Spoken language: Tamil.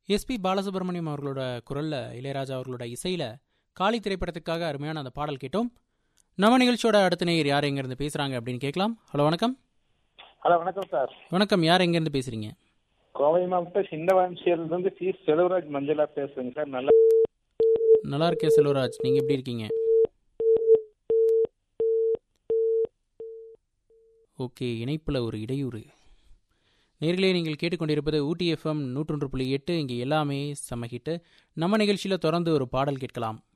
எஸ்பி பாலசுப்ரமணியம் அவர்களோட குரல்ல இளையராஜா அவர்களோட இசையில காளி திரைப்படத்துக்காக அருமையான அந்த பாடல் கேட்டோம் நம்ம நிகழ்ச்சியோட அடுத்த நேயர் யார் எங்கேருந்து பேசுறாங்க அப்படின்னு கேட்கலாம் ஹலோ வணக்கம் ஹலோ வணக்கம் சார் வணக்கம் யார் எங்கேருந்து பேசுறீங்க கோவை மாவட்டம் சின்னவாஞ்சியிலிருந்து சி செல்வராஜ் மஞ்சளா பேசுறேங்க சார் நல்ல நல்லா இருக்கேன் செல்வராஜ் நீங்க எப்படி இருக்கீங்க ஓகே இணைப்பில் ஒரு இடையூறு நேர்களே நீங்கள் கேட்டுக்கொண்டிருப்பது ஊட்டி எஃப்எம் நூற்றொன்று புள்ளி எட்டு இங்கே எல்லாமே சமகிட்டு நம்ம நிகழ்ச்சியில் தொடர்ந்து ஒரு பாடல் கேட்கலாம்